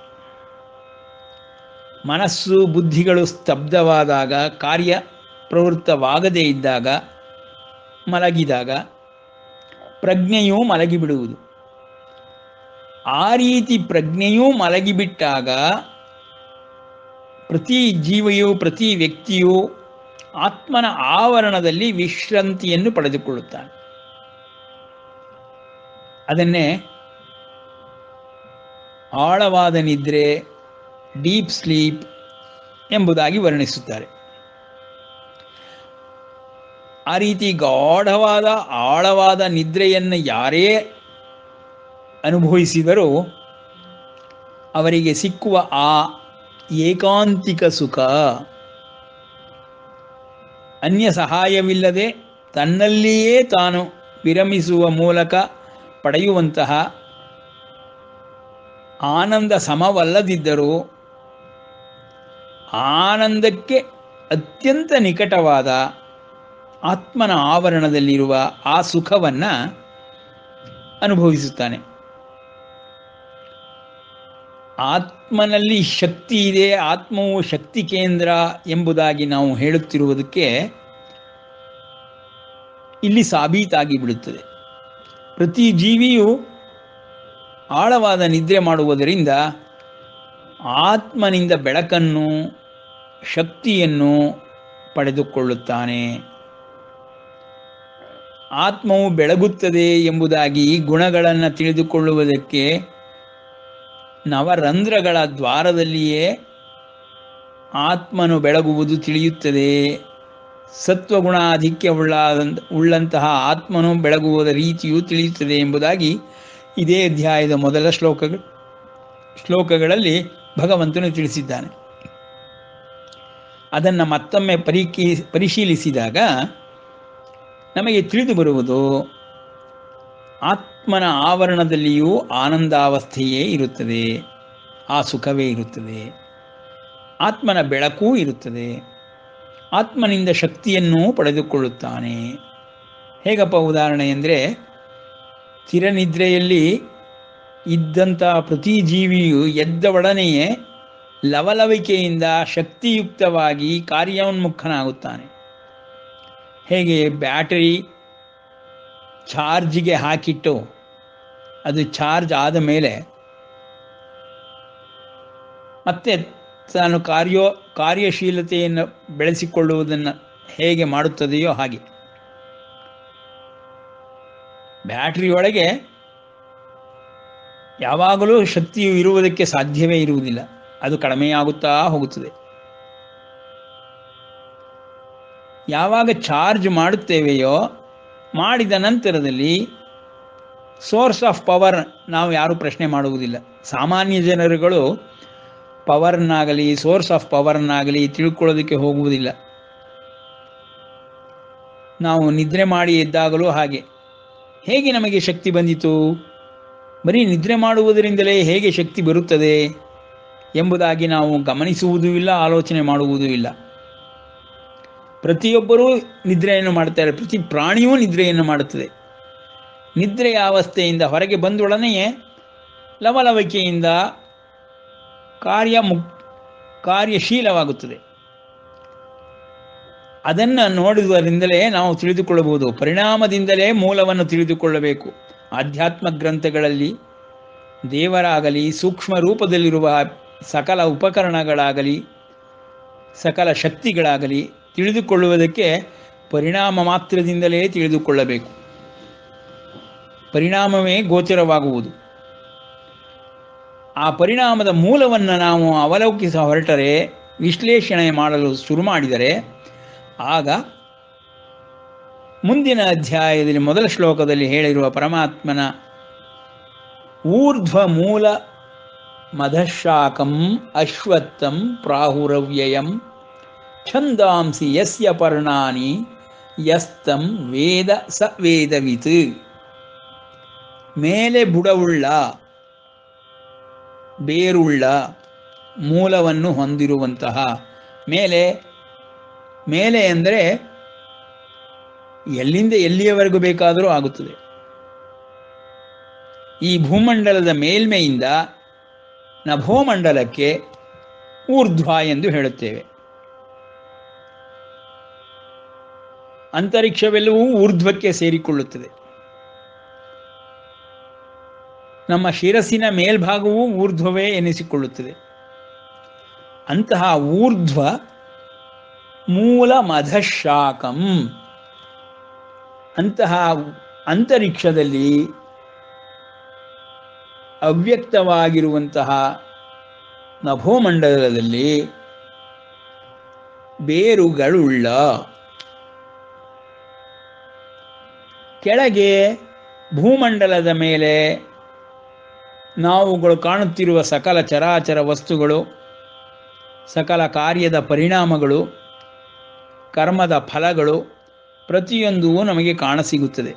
ಮನಸ್ಸು ಬುದ್ಧಿಗಳು ಸ್ತಬ್ಧವಾದಾಗ ಕಾರ್ಯ ಪ್ರವೃತ್ತವಾಗದೇ ಇದ್ದಾಗ ಮಲಗಿದಾಗ ಪ್ರಜ್ಞೆಯೂ ಮಲಗಿಬಿಡುವುದು ಆ ರೀತಿ ಪ್ರಜ್ಞೆಯೂ ಮಲಗಿಬಿಟ್ಟಾಗ ಪ್ರತಿ ಜೀವಿಯು ಪ್ರತಿ ವ್ಯಕ್ತಿಯು ಆತ್ಮನ ಆವರಣದಲ್ಲಿ ವಿಶ್ರಾಂತಿಯನ್ನು ಪಡೆದುಕೊಳ್ಳುತ್ತಾನೆ ಅದನ್ನೇ ಆಳವಾದ ನಿದ್ರೆ ಡೀಪ್ ಸ್ಲೀಪ್ ಎಂಬುದಾಗಿ ವರ್ಣಿಸುತ್ತಾರೆ ಆ ರೀತಿ ಗಾಢವಾದ ಆಳವಾದ ನಿದ್ರೆಯನ್ನು ಯಾರೇ ಅನುಭವಿಸಿದರೂ ಅವರಿಗೆ ಸಿಕ್ಕುವ ಆ ಏಕಾಂತಿಕ ಸುಖ ಅನ್ಯ ಸಹಾಯವಿಲ್ಲದೆ ತನ್ನಲ್ಲಿಯೇ ತಾನು ವಿರಮಿಸುವ ಮೂಲಕ ಪಡೆಯುವಂತಹ ಆನಂದ ಸಮವಲ್ಲದಿದ್ದರೂ ಆನಂದಕ್ಕೆ ಅತ್ಯಂತ ನಿಕಟವಾದ ಆತ್ಮನ ಆವರಣದಲ್ಲಿರುವ ಆ ಸುಖವನ್ನು ಅನುಭವಿಸುತ್ತಾನೆ ಆತ್ಮನಲ್ಲಿ ಶಕ್ತಿ ಇದೆ ಆತ್ಮವು ಶಕ್ತಿ ಕೇಂದ್ರ ಎಂಬುದಾಗಿ ನಾವು ಹೇಳುತ್ತಿರುವುದಕ್ಕೆ ಇಲ್ಲಿ ಸಾಬೀತಾಗಿ ಬಿಡುತ್ತದೆ ಪ್ರತಿ ಜೀವಿಯು ಆಳವಾದ ನಿದ್ರೆ ಮಾಡುವುದರಿಂದ ಆತ್ಮನಿಂದ ಬೆಳಕನ್ನು ಶಕ್ತಿಯನ್ನು ಪಡೆದುಕೊಳ್ಳುತ್ತಾನೆ ಆತ್ಮವು ಬೆಳಗುತ್ತದೆ ಎಂಬುದಾಗಿ ಗುಣಗಳನ್ನು ತಿಳಿದುಕೊಳ್ಳುವುದಕ್ಕೆ ನವರಂಧ್ರಗಳ ದ್ವಾರದಲ್ಲಿಯೇ ಆತ್ಮನು ಬೆಳಗುವುದು ತಿಳಿಯುತ್ತದೆ ಸತ್ವಗುಣಾಧಿಕ್ಯ ಉಳ್ಳಾದಂತ ಉಳ್ಳಂತಹ ಆತ್ಮನು ಬೆಳಗುವುದ ರೀತಿಯು ತಿಳಿಯುತ್ತದೆ ಎಂಬುದಾಗಿ ಇದೇ ಅಧ್ಯಾಯದ ಮೊದಲ ಶ್ಲೋಕಗಳು ಶ್ಲೋಕಗಳಲ್ಲಿ ಭಗವಂತನು ತಿಳಿಸಿದ್ದಾನೆ ಅದನ್ನು ಮತ್ತೊಮ್ಮೆ ಪರಿಕಿ ಪರಿಶೀಲಿಸಿದಾಗ ನಮಗೆ ತಿಳಿದು ಬರುವುದು ಆತ್ಮನ ಆವರಣದಲ್ಲಿಯೂ ಆನಂದಾವಸ್ಥೆಯೇ ಇರುತ್ತದೆ ಆ ಸುಖವೇ ಇರುತ್ತದೆ ಆತ್ಮನ ಬೆಳಕೂ ಇರುತ್ತದೆ ಆತ್ಮನಿಂದ ಶಕ್ತಿಯನ್ನು ಪಡೆದುಕೊಳ್ಳುತ್ತಾನೆ ಹೇಗಪ್ಪ ಉದಾಹರಣೆ ಅಂದರೆ ಚಿರನಿದ್ರೆಯಲ್ಲಿ ಇದ್ದಂಥ ಪ್ರತಿ ಜೀವಿಯು ಎದ್ದ ಒಡನೆಯೇ ಲವಲವಿಕೆಯಿಂದ ಶಕ್ತಿಯುಕ್ತವಾಗಿ ಕಾರ್ಯೋನ್ಮುಖನಾಗುತ್ತಾನೆ ಹೇಗೆ ಬ್ಯಾಟರಿ ಚಾರ್ಜಿಗೆ ಹಾಕಿಟ್ಟು ಅದು ಚಾರ್ಜ್ ಆದ ಮೇಲೆ ಮತ್ತೆ ತಾನು ಕಾರ್ಯೋ ಕಾರ್ಯಶೀಲತೆಯನ್ನು ಬೆಳೆಸಿಕೊಳ್ಳುವುದನ್ನು ಹೇಗೆ ಮಾಡುತ್ತದೆಯೋ ಹಾಗೆ ಬ್ಯಾಟ್ರಿಯೊಳಗೆ ಯಾವಾಗಲೂ ಶಕ್ತಿಯು ಇರುವುದಕ್ಕೆ ಸಾಧ್ಯವೇ ಇರುವುದಿಲ್ಲ ಅದು ಕಡಿಮೆಯಾಗುತ್ತಾ ಹೋಗುತ್ತದೆ ಯಾವಾಗ ಚಾರ್ಜ್ ಮಾಡುತ್ತೇವೆಯೋ ಮಾಡಿದ ನಂತರದಲ್ಲಿ ಸೋರ್ಸ್ ಆಫ್ ಪವರ್ ನಾವು ಯಾರೂ ಪ್ರಶ್ನೆ ಮಾಡುವುದಿಲ್ಲ ಸಾಮಾನ್ಯ ಜನರುಗಳು ಪವರ್ನಾಗಲಿ ಸೋರ್ಸ್ ಆಫ್ ಪವರ್ನಾಗಲಿ ತಿಳ್ಕೊಳ್ಳೋದಕ್ಕೆ ಹೋಗುವುದಿಲ್ಲ ನಾವು ನಿದ್ರೆ ಮಾಡಿ ಎದ್ದಾಗಲೂ ಹಾಗೆ ಹೇಗೆ ನಮಗೆ ಶಕ್ತಿ ಬಂದಿತು ಬರೀ ನಿದ್ರೆ ಮಾಡುವುದರಿಂದಲೇ ಹೇಗೆ ಶಕ್ತಿ ಬರುತ್ತದೆ ಎಂಬುದಾಗಿ ನಾವು ಗಮನಿಸುವುದೂ ಇಲ್ಲ ಆಲೋಚನೆ ಮಾಡುವುದೂ ಇಲ್ಲ ಪ್ರತಿಯೊಬ್ಬರೂ ನಿದ್ರೆಯನ್ನು ಮಾಡ್ತಾರೆ ಪ್ರತಿ ಪ್ರಾಣಿಯೂ ನಿದ್ರೆಯನ್ನು ಮಾಡುತ್ತದೆ ನಿದ್ರೆಯ ಅವಸ್ಥೆಯಿಂದ ಹೊರಗೆ ಬಂದೊಡನೆಯೇ ಲವಲವಿಕೆಯಿಂದ ಕಾರ್ಯ ಮುಕ್ ಕಾರ್ಯಶೀಲವಾಗುತ್ತದೆ ಅದನ್ನು ನೋಡುವುದರಿಂದಲೇ ನಾವು ತಿಳಿದುಕೊಳ್ಳಬಹುದು ಪರಿಣಾಮದಿಂದಲೇ ಮೂಲವನ್ನು ತಿಳಿದುಕೊಳ್ಳಬೇಕು ಆಧ್ಯಾತ್ಮ ಗ್ರಂಥಗಳಲ್ಲಿ ದೇವರಾಗಲಿ ಸೂಕ್ಷ್ಮ ರೂಪದಲ್ಲಿರುವ ಸಕಲ ಉಪಕರಣಗಳಾಗಲಿ ಸಕಲ ಶಕ್ತಿಗಳಾಗಲಿ ತಿಳಿದುಕೊಳ್ಳುವುದಕ್ಕೆ ಪರಿಣಾಮ ಮಾತ್ರದಿಂದಲೇ ತಿಳಿದುಕೊಳ್ಳಬೇಕು ಪರಿಣಾಮವೇ ಗೋಚರವಾಗುವುದು ಆ ಪರಿಣಾಮದ ಮೂಲವನ್ನು ನಾವು ಅವಲೋಕಿಸ ಹೊರಟರೆ ವಿಶ್ಲೇಷಣೆ ಮಾಡಲು ಶುರು ಮಾಡಿದರೆ ಆಗ ಮುಂದಿನ ಅಧ್ಯಾಯದಲ್ಲಿ ಮೊದಲ ಶ್ಲೋಕದಲ್ಲಿ ಹೇಳಿರುವ ಪರಮಾತ್ಮನ ಊರ್ಧ್ವ ಮೂಲ ಮಧಶಾಕಂ ಅಶ್ವತ್ಥಂ ಪ್ರಾಹುರವ್ಯಯಂ ಛಂದಾಂಸಿ ಯಸ್ಯ ಪರ್ಣಾನಿ ಯಸ್ತಂ ವೇದ ಸ ವೇದವಿತ್ ಮೇಲೆ ಬುಡವುಳ್ಳ ಬೇರುಳ್ಳ ಮೂಲವನ್ನು ಹೊಂದಿರುವಂತಹ ಮೇಲೆ ಮೇಲೆ ಅಂದರೆ ಎಲ್ಲಿಂದ ಎಲ್ಲಿಯವರೆಗೂ ಬೇಕಾದರೂ ಆಗುತ್ತದೆ ಈ ಭೂಮಂಡಲದ ಮೇಲ್ಮೆಯಿಂದ ನಭೋಮಂಡಲಕ್ಕೆ ಊರ್ಧ್ವ ಎಂದು ಹೇಳುತ್ತೇವೆ ಅಂತರಿಕ್ಷವೆಲ್ಲವೂ ಊರ್ಧ್ವಕ್ಕೆ ಸೇರಿಕೊಳ್ಳುತ್ತದೆ ನಮ್ಮ ಶಿರಸ್ಸಿನ ಮೇಲ್ಭಾಗವೂ ಊರ್ಧ್ವವೇ ಎನಿಸಿಕೊಳ್ಳುತ್ತದೆ ಅಂತಹ ಊರ್ಧ್ವ ಮೂಲ ಮಧಶಾಕಂ ಅಂತಹ ಅಂತರಿಕ್ಷದಲ್ಲಿ ಅವ್ಯಕ್ತವಾಗಿರುವಂತಹ ನಭೋಮಂಡಲದಲ್ಲಿ ಬೇರುಗಳುಳ್ಳ ಕೆಳಗೆ ಭೂಮಂಡಲದ ಮೇಲೆ ನಾವುಗಳು ಕಾಣುತ್ತಿರುವ ಸಕಲ ಚರಾಚರ ವಸ್ತುಗಳು ಸಕಲ ಕಾರ್ಯದ ಪರಿಣಾಮಗಳು ಕರ್ಮದ ಫಲಗಳು ಪ್ರತಿಯೊಂದೂ ನಮಗೆ ಕಾಣಸಿಗುತ್ತದೆ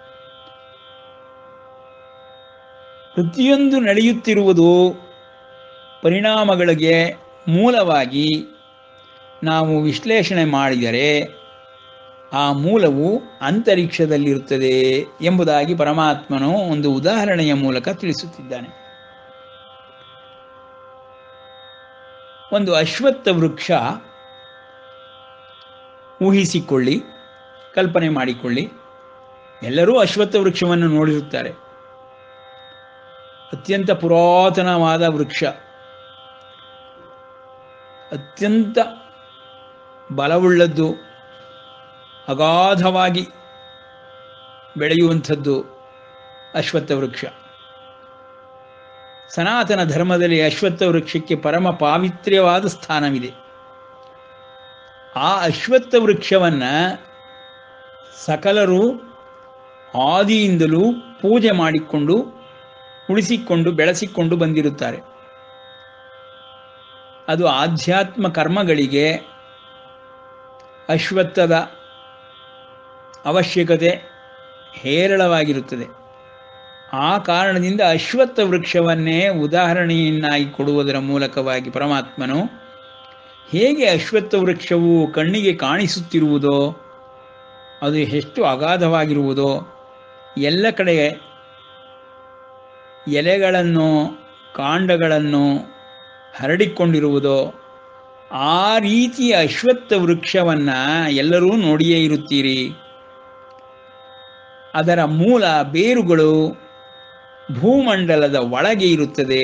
ಪ್ರತಿಯೊಂದು ನಡೆಯುತ್ತಿರುವುದು ಪರಿಣಾಮಗಳಿಗೆ ಮೂಲವಾಗಿ ನಾವು ವಿಶ್ಲೇಷಣೆ ಮಾಡಿದರೆ ಆ ಮೂಲವು ಅಂತರಿಕ್ಷದಲ್ಲಿರುತ್ತದೆ ಎಂಬುದಾಗಿ ಪರಮಾತ್ಮನು ಒಂದು ಉದಾಹರಣೆಯ ಮೂಲಕ ತಿಳಿಸುತ್ತಿದ್ದಾನೆ ಒಂದು ಅಶ್ವತ್ಥ ವೃಕ್ಷ ಊಹಿಸಿಕೊಳ್ಳಿ ಕಲ್ಪನೆ ಮಾಡಿಕೊಳ್ಳಿ ಎಲ್ಲರೂ ಅಶ್ವತ್ಥ ವೃಕ್ಷವನ್ನು ನೋಡಿರುತ್ತಾರೆ ಅತ್ಯಂತ ಪುರಾತನವಾದ ವೃಕ್ಷ ಅತ್ಯಂತ ಬಲವುಳ್ಳದ್ದು ಅಗಾಧವಾಗಿ ಬೆಳೆಯುವಂಥದ್ದು ಅಶ್ವತ್ಥ ವೃಕ್ಷ ಸನಾತನ ಧರ್ಮದಲ್ಲಿ ಅಶ್ವತ್ಥ ವೃಕ್ಷಕ್ಕೆ ಪರಮ ಪಾವಿತ್ರ್ಯವಾದ ಸ್ಥಾನವಿದೆ ಆ ಅಶ್ವತ್ಥ ವೃಕ್ಷವನ್ನು ಸಕಲರು ಆದಿಯಿಂದಲೂ ಪೂಜೆ ಮಾಡಿಕೊಂಡು ಉಳಿಸಿಕೊಂಡು ಬೆಳೆಸಿಕೊಂಡು ಬಂದಿರುತ್ತಾರೆ ಅದು ಆಧ್ಯಾತ್ಮ ಕರ್ಮಗಳಿಗೆ ಅಶ್ವತ್ಥದ ಅವಶ್ಯಕತೆ ಹೇರಳವಾಗಿರುತ್ತದೆ ಆ ಕಾರಣದಿಂದ ಅಶ್ವತ್ಥ ವೃಕ್ಷವನ್ನೇ ಉದಾಹರಣೆಯನ್ನಾಗಿ ಕೊಡುವುದರ ಮೂಲಕವಾಗಿ ಪರಮಾತ್ಮನು ಹೇಗೆ ಅಶ್ವತ್ಥ ವೃಕ್ಷವು ಕಣ್ಣಿಗೆ ಕಾಣಿಸುತ್ತಿರುವುದೋ ಅದು ಎಷ್ಟು ಅಗಾಧವಾಗಿರುವುದೋ ಎಲ್ಲ ಕಡೆ ಎಲೆಗಳನ್ನು ಕಾಂಡಗಳನ್ನು ಹರಡಿಕೊಂಡಿರುವುದೋ ಆ ರೀತಿಯ ಅಶ್ವತ್ಥ ವೃಕ್ಷವನ್ನು ಎಲ್ಲರೂ ನೋಡಿಯೇ ಇರುತ್ತೀರಿ ಅದರ ಮೂಲ ಬೇರುಗಳು ಭೂಮಂಡಲದ ಒಳಗೆ ಇರುತ್ತದೆ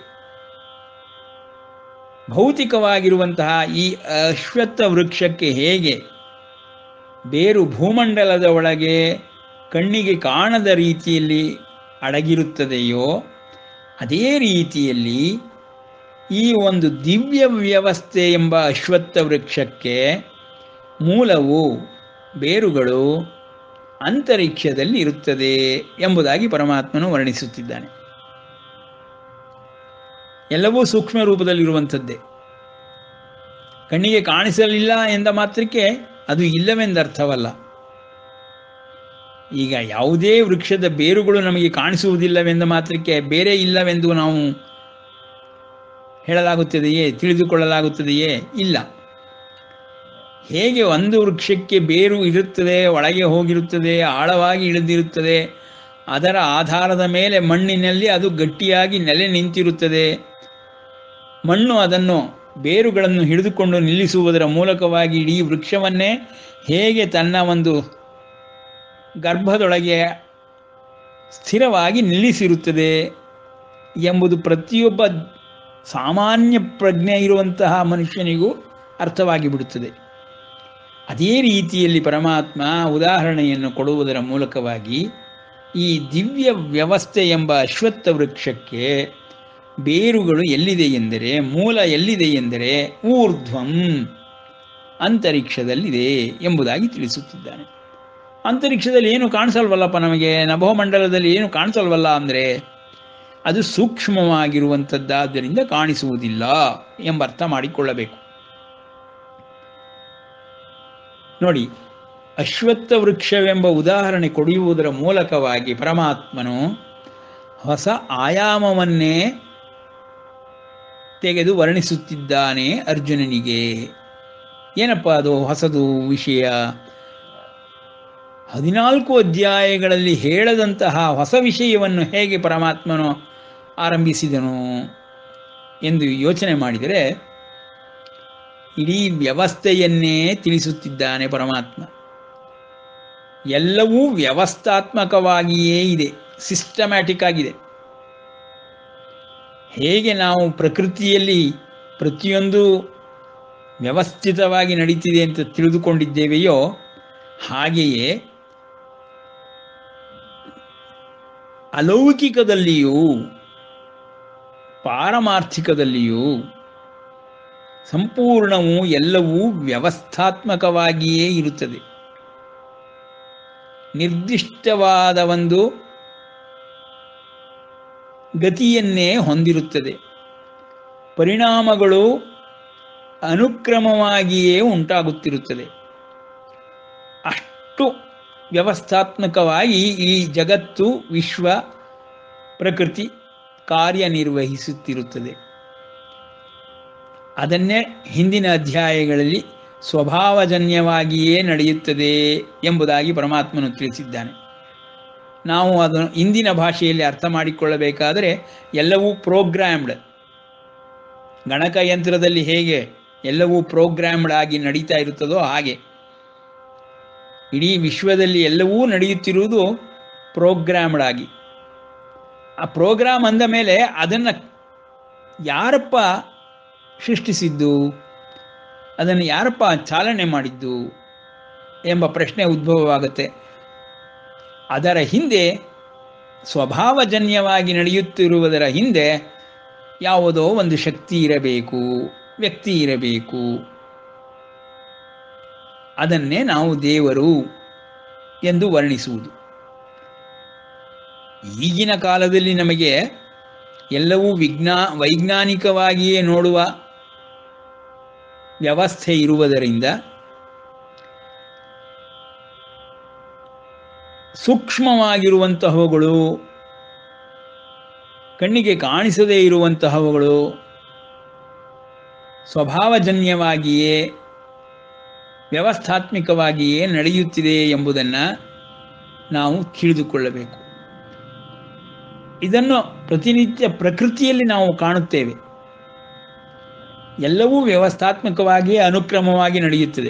ಭೌತಿಕವಾಗಿರುವಂತಹ ಈ ಅಶ್ವತ್ಥ ವೃಕ್ಷಕ್ಕೆ ಹೇಗೆ ಬೇರು ಭೂಮಂಡಲದ ಒಳಗೆ ಕಣ್ಣಿಗೆ ಕಾಣದ ರೀತಿಯಲ್ಲಿ ಅಡಗಿರುತ್ತದೆಯೋ ಅದೇ ರೀತಿಯಲ್ಲಿ ಈ ಒಂದು ದಿವ್ಯ ವ್ಯವಸ್ಥೆ ಎಂಬ ಅಶ್ವತ್ಥ ವೃಕ್ಷಕ್ಕೆ ಮೂಲವು ಬೇರುಗಳು ಅಂತರಿಕ್ಷದಲ್ಲಿ ಇರುತ್ತದೆ ಎಂಬುದಾಗಿ ಪರಮಾತ್ಮನು ವರ್ಣಿಸುತ್ತಿದ್ದಾನೆ ಎಲ್ಲವೂ ಸೂಕ್ಷ್ಮ ರೂಪದಲ್ಲಿರುವಂಥದ್ದೇ ಕಣ್ಣಿಗೆ ಕಾಣಿಸಲಿಲ್ಲ ಎಂದ ಮಾತ್ರಕ್ಕೆ ಅದು ಇಲ್ಲವೆಂದರ್ಥವಲ್ಲ ಈಗ ಯಾವುದೇ ವೃಕ್ಷದ ಬೇರುಗಳು ನಮಗೆ ಕಾಣಿಸುವುದಿಲ್ಲವೆಂದ ಮಾತ್ರಕ್ಕೆ ಬೇರೆ ಇಲ್ಲವೆಂದು ನಾವು ಹೇಳಲಾಗುತ್ತದೆಯೇ ತಿಳಿದುಕೊಳ್ಳಲಾಗುತ್ತದೆಯೇ ಇಲ್ಲ ಹೇಗೆ ಒಂದು ವೃಕ್ಷಕ್ಕೆ ಬೇರು ಇರುತ್ತದೆ ಒಳಗೆ ಹೋಗಿರುತ್ತದೆ ಆಳವಾಗಿ ಇಳಿದಿರುತ್ತದೆ ಅದರ ಆಧಾರದ ಮೇಲೆ ಮಣ್ಣಿನಲ್ಲಿ ಅದು ಗಟ್ಟಿಯಾಗಿ ನೆಲೆ ನಿಂತಿರುತ್ತದೆ ಮಣ್ಣು ಅದನ್ನು ಬೇರುಗಳನ್ನು ಹಿಡಿದುಕೊಂಡು ನಿಲ್ಲಿಸುವುದರ ಮೂಲಕವಾಗಿ ಇಡೀ ವೃಕ್ಷವನ್ನೇ ಹೇಗೆ ತನ್ನ ಒಂದು ಗರ್ಭದೊಳಗೆ ಸ್ಥಿರವಾಗಿ ನಿಲ್ಲಿಸಿರುತ್ತದೆ ಎಂಬುದು ಪ್ರತಿಯೊಬ್ಬ ಸಾಮಾನ್ಯ ಪ್ರಜ್ಞೆ ಇರುವಂತಹ ಮನುಷ್ಯನಿಗೂ ಅರ್ಥವಾಗಿ ಬಿಡುತ್ತದೆ ಅದೇ ರೀತಿಯಲ್ಲಿ ಪರಮಾತ್ಮ ಉದಾಹರಣೆಯನ್ನು ಕೊಡುವುದರ ಮೂಲಕವಾಗಿ ಈ ದಿವ್ಯ ವ್ಯವಸ್ಥೆ ಎಂಬ ಅಶ್ವತ್ಥ ವೃಕ್ಷಕ್ಕೆ ಬೇರುಗಳು ಎಲ್ಲಿದೆ ಎಂದರೆ ಮೂಲ ಎಲ್ಲಿದೆ ಎಂದರೆ ಊರ್ಧ್ವಂ ಅಂತರಿಕ್ಷದಲ್ಲಿದೆ ಎಂಬುದಾಗಿ ತಿಳಿಸುತ್ತಿದ್ದಾನೆ ಅಂತರಿಕ್ಷದಲ್ಲಿ ಏನು ಕಾಣಿಸಲ್ವಲ್ಲಪ್ಪ ನಮಗೆ ನಭೋಮಂಡಲದಲ್ಲಿ ಏನು ಕಾಣಿಸಲ್ವಲ್ಲ ಅಂದರೆ ಅದು ಸೂಕ್ಷ್ಮವಾಗಿರುವಂಥದ್ದಾದ್ದರಿಂದ ಕಾಣಿಸುವುದಿಲ್ಲ ಎಂಬ ಅರ್ಥ ಮಾಡಿಕೊಳ್ಳಬೇಕು ನೋಡಿ ಅಶ್ವತ್ಥ ವೃಕ್ಷವೆಂಬ ಉದಾಹರಣೆ ಕೊಡುವುದರ ಮೂಲಕವಾಗಿ ಪರಮಾತ್ಮನು ಹೊಸ ಆಯಾಮವನ್ನೇ ತೆಗೆದು ವರ್ಣಿಸುತ್ತಿದ್ದಾನೆ ಅರ್ಜುನನಿಗೆ ಏನಪ್ಪ ಅದು ಹೊಸದು ವಿಷಯ ಹದಿನಾಲ್ಕು ಅಧ್ಯಾಯಗಳಲ್ಲಿ ಹೇಳದಂತಹ ಹೊಸ ವಿಷಯವನ್ನು ಹೇಗೆ ಪರಮಾತ್ಮನು ಆರಂಭಿಸಿದನು ಎಂದು ಯೋಚನೆ ಮಾಡಿದರೆ ಇಡೀ ವ್ಯವಸ್ಥೆಯನ್ನೇ ತಿಳಿಸುತ್ತಿದ್ದಾನೆ ಪರಮಾತ್ಮ ಎಲ್ಲವೂ ವ್ಯವಸ್ಥಾತ್ಮಕವಾಗಿಯೇ ಇದೆ ಸಿಸ್ಟಮ್ಯಾಟಿಕ್ ಆಗಿದೆ ಹೇಗೆ ನಾವು ಪ್ರಕೃತಿಯಲ್ಲಿ ಪ್ರತಿಯೊಂದು ವ್ಯವಸ್ಥಿತವಾಗಿ ನಡೀತಿದೆ ಅಂತ ತಿಳಿದುಕೊಂಡಿದ್ದೇವೆಯೋ ಹಾಗೆಯೇ ಅಲೌಕಿಕದಲ್ಲಿಯೂ ಪಾರಮಾರ್ಥಿಕದಲ್ಲಿಯೂ ಸಂಪೂರ್ಣವು ಎಲ್ಲವೂ ವ್ಯವಸ್ಥಾತ್ಮಕವಾಗಿಯೇ ಇರುತ್ತದೆ ನಿರ್ದಿಷ್ಟವಾದ ಒಂದು ಗತಿಯನ್ನೇ ಹೊಂದಿರುತ್ತದೆ ಪರಿಣಾಮಗಳು ಅನುಕ್ರಮವಾಗಿಯೇ ಉಂಟಾಗುತ್ತಿರುತ್ತದೆ ಅಷ್ಟು ವ್ಯವಸ್ಥಾತ್ಮಕವಾಗಿ ಈ ಜಗತ್ತು ವಿಶ್ವ ಪ್ರಕೃತಿ ಕಾರ್ಯನಿರ್ವಹಿಸುತ್ತಿರುತ್ತದೆ ಅದನ್ನೇ ಹಿಂದಿನ ಅಧ್ಯಾಯಗಳಲ್ಲಿ ಸ್ವಭಾವಜನ್ಯವಾಗಿಯೇ ನಡೆಯುತ್ತದೆ ಎಂಬುದಾಗಿ ಪರಮಾತ್ಮನು ತಿಳಿಸಿದ್ದಾನೆ ನಾವು ಅದನ್ನು ಇಂದಿನ ಭಾಷೆಯಲ್ಲಿ ಅರ್ಥ ಮಾಡಿಕೊಳ್ಳಬೇಕಾದರೆ ಎಲ್ಲವೂ ಪ್ರೋಗ್ರಾಮ್ಡ್ ಗಣಕಯಂತ್ರದಲ್ಲಿ ಹೇಗೆ ಎಲ್ಲವೂ ಪ್ರೋಗ್ರಾಮ್ಡ್ ಆಗಿ ನಡೀತಾ ಇರುತ್ತದೋ ಹಾಗೆ ಇಡೀ ವಿಶ್ವದಲ್ಲಿ ಎಲ್ಲವೂ ನಡೆಯುತ್ತಿರುವುದು ಪ್ರೋಗ್ರಾಮ್ಡ್ ಆಗಿ ಆ ಪ್ರೋಗ್ರಾಮ್ ಅಂದ ಮೇಲೆ ಅದನ್ನು ಯಾರಪ್ಪ ಸೃಷ್ಟಿಸಿದ್ದು ಅದನ್ನು ಯಾರಪ್ಪ ಚಾಲನೆ ಮಾಡಿದ್ದು ಎಂಬ ಪ್ರಶ್ನೆ ಉದ್ಭವವಾಗುತ್ತೆ ಅದರ ಹಿಂದೆ ಸ್ವಭಾವಜನ್ಯವಾಗಿ ನಡೆಯುತ್ತಿರುವುದರ ಹಿಂದೆ ಯಾವುದೋ ಒಂದು ಶಕ್ತಿ ಇರಬೇಕು ವ್ಯಕ್ತಿ ಇರಬೇಕು ಅದನ್ನೇ ನಾವು ದೇವರು ಎಂದು ವರ್ಣಿಸುವುದು ಈಗಿನ ಕಾಲದಲ್ಲಿ ನಮಗೆ ಎಲ್ಲವೂ ವಿಜ್ಞಾ ವೈಜ್ಞಾನಿಕವಾಗಿಯೇ ನೋಡುವ ವ್ಯವಸ್ಥೆ ಇರುವುದರಿಂದ ಸೂಕ್ಷ್ಮವಾಗಿರುವಂತಹವುಗಳು ಕಣ್ಣಿಗೆ ಕಾಣಿಸದೇ ಇರುವಂತಹವುಗಳು ಸ್ವಭಾವಜನ್ಯವಾಗಿಯೇ ವ್ಯವಸ್ಥಾತ್ಮಿಕವಾಗಿಯೇ ನಡೆಯುತ್ತಿದೆ ಎಂಬುದನ್ನು ನಾವು ತಿಳಿದುಕೊಳ್ಳಬೇಕು ಇದನ್ನು ಪ್ರತಿನಿತ್ಯ ಪ್ರಕೃತಿಯಲ್ಲಿ ನಾವು ಕಾಣುತ್ತೇವೆ ಎಲ್ಲವೂ ವ್ಯವಸ್ಥಾತ್ಮಕವಾಗಿ ಅನುಕ್ರಮವಾಗಿ ನಡೆಯುತ್ತದೆ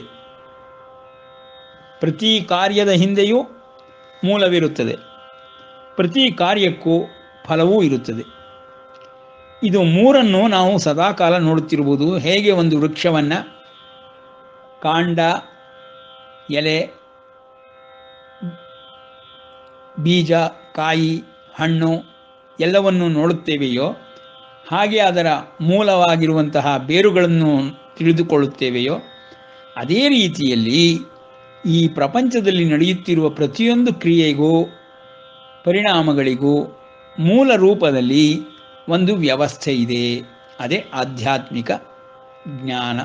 ಪ್ರತಿ ಕಾರ್ಯದ ಹಿಂದೆಯೂ ಮೂಲವಿರುತ್ತದೆ ಪ್ರತಿ ಕಾರ್ಯಕ್ಕೂ ಫಲವೂ ಇರುತ್ತದೆ ಇದು ಮೂರನ್ನು ನಾವು ಸದಾಕಾಲ ನೋಡುತ್ತಿರುವುದು ಹೇಗೆ ಒಂದು ವೃಕ್ಷವನ್ನು ಕಾಂಡ ಎಲೆ ಬೀಜ ಕಾಯಿ ಹಣ್ಣು ಎಲ್ಲವನ್ನು ನೋಡುತ್ತೇವೆಯೋ ಹಾಗೆ ಅದರ ಮೂಲವಾಗಿರುವಂತಹ ಬೇರುಗಳನ್ನು ತಿಳಿದುಕೊಳ್ಳುತ್ತೇವೆಯೋ ಅದೇ ರೀತಿಯಲ್ಲಿ ಈ ಪ್ರಪಂಚದಲ್ಲಿ ನಡೆಯುತ್ತಿರುವ ಪ್ರತಿಯೊಂದು ಕ್ರಿಯೆಗೂ ಪರಿಣಾಮಗಳಿಗೂ ಮೂಲ ರೂಪದಲ್ಲಿ ಒಂದು ವ್ಯವಸ್ಥೆ ಇದೆ ಅದೇ ಆಧ್ಯಾತ್ಮಿಕ ಜ್ಞಾನ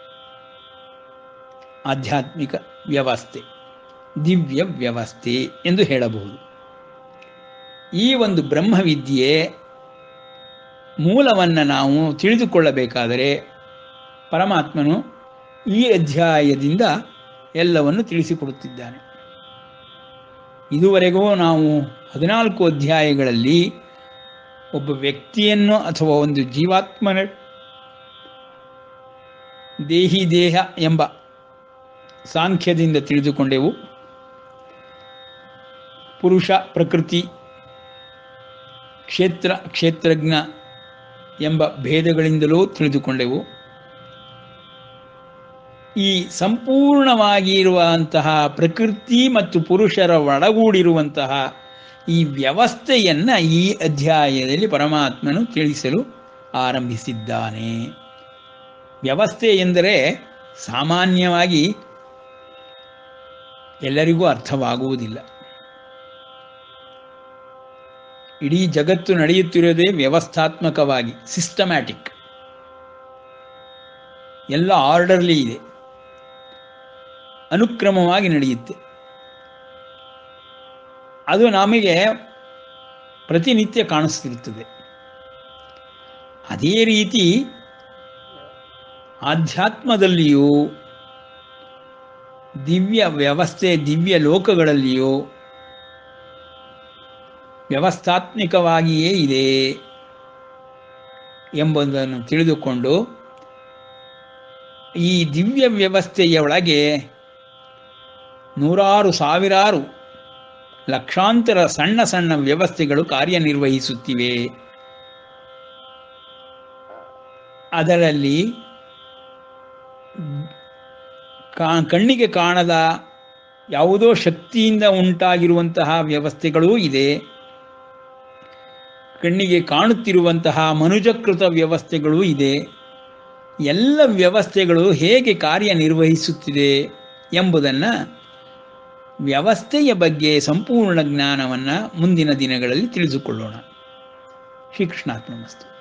ಆಧ್ಯಾತ್ಮಿಕ ವ್ಯವಸ್ಥೆ ದಿವ್ಯ ವ್ಯವಸ್ಥೆ ಎಂದು ಹೇಳಬಹುದು ಈ ಒಂದು ಬ್ರಹ್ಮವಿದ್ಯೆ ಮೂಲವನ್ನು ನಾವು ತಿಳಿದುಕೊಳ್ಳಬೇಕಾದರೆ ಪರಮಾತ್ಮನು ಈ ಅಧ್ಯಾಯದಿಂದ ಎಲ್ಲವನ್ನು ತಿಳಿಸಿಕೊಡುತ್ತಿದ್ದಾನೆ ಇದುವರೆಗೂ ನಾವು ಹದಿನಾಲ್ಕು ಅಧ್ಯಾಯಗಳಲ್ಲಿ ಒಬ್ಬ ವ್ಯಕ್ತಿಯನ್ನು ಅಥವಾ ಒಂದು ಜೀವಾತ್ಮನ ದೇಹಿ ದೇಹ ಎಂಬ ಸಾಂಖ್ಯದಿಂದ ತಿಳಿದುಕೊಂಡೆವು ಪುರುಷ ಪ್ರಕೃತಿ ಕ್ಷೇತ್ರ ಕ್ಷೇತ್ರಜ್ಞ ಎಂಬ ಭೇದಗಳಿಂದಲೂ ತಿಳಿದುಕೊಂಡೆವು ಈ ಸಂಪೂರ್ಣವಾಗಿ ಇರುವಂತಹ ಪ್ರಕೃತಿ ಮತ್ತು ಪುರುಷರ ಒಳಗೂಡಿರುವಂತಹ ಈ ವ್ಯವಸ್ಥೆಯನ್ನು ಈ ಅಧ್ಯಾಯದಲ್ಲಿ ಪರಮಾತ್ಮನು ತಿಳಿಸಲು ಆರಂಭಿಸಿದ್ದಾನೆ ವ್ಯವಸ್ಥೆ ಎಂದರೆ ಸಾಮಾನ್ಯವಾಗಿ ಎಲ್ಲರಿಗೂ ಅರ್ಥವಾಗುವುದಿಲ್ಲ ಇಡೀ ಜಗತ್ತು ನಡೆಯುತ್ತಿರೋದೇ ವ್ಯವಸ್ಥಾತ್ಮಕವಾಗಿ ಸಿಸ್ಟಮ್ಯಾಟಿಕ್ ಎಲ್ಲ ಆರ್ಡರ್ಲಿ ಇದೆ ಅನುಕ್ರಮವಾಗಿ ನಡೆಯುತ್ತೆ ಅದು ನಮಗೆ ಪ್ರತಿನಿತ್ಯ ಕಾಣಿಸ್ತಿರುತ್ತದೆ ಅದೇ ರೀತಿ ಆಧ್ಯಾತ್ಮದಲ್ಲಿಯೂ ದಿವ್ಯ ವ್ಯವಸ್ಥೆ ದಿವ್ಯ ಲೋಕಗಳಲ್ಲಿಯೂ ವ್ಯವಸ್ಥಾತ್ಮಿಕವಾಗಿಯೇ ಇದೆ ಎಂಬುದನ್ನು ತಿಳಿದುಕೊಂಡು ಈ ದಿವ್ಯ ವ್ಯವಸ್ಥೆಯ ಒಳಗೆ ನೂರಾರು ಸಾವಿರಾರು ಲಕ್ಷಾಂತರ ಸಣ್ಣ ಸಣ್ಣ ವ್ಯವಸ್ಥೆಗಳು ಕಾರ್ಯನಿರ್ವಹಿಸುತ್ತಿವೆ ಅದರಲ್ಲಿ ಕಾ ಕಣ್ಣಿಗೆ ಕಾಣದ ಯಾವುದೋ ಶಕ್ತಿಯಿಂದ ಉಂಟಾಗಿರುವಂತಹ ವ್ಯವಸ್ಥೆಗಳೂ ಇದೆ ಕಣ್ಣಿಗೆ ಕಾಣುತ್ತಿರುವಂತಹ ಮನುಜಕೃತ ವ್ಯವಸ್ಥೆಗಳೂ ಇದೆ ಎಲ್ಲ ವ್ಯವಸ್ಥೆಗಳು ಹೇಗೆ ಕಾರ್ಯನಿರ್ವಹಿಸುತ್ತಿದೆ ಎಂಬುದನ್ನು ವ್ಯವಸ್ಥೆಯ ಬಗ್ಗೆ ಸಂಪೂರ್ಣ ಜ್ಞಾನವನ್ನು ಮುಂದಿನ ದಿನಗಳಲ್ಲಿ ತಿಳಿದುಕೊಳ್ಳೋಣ ಶ್ರೀಕೃಷ್ಣಾತ್ಮ ಮಸ್ತು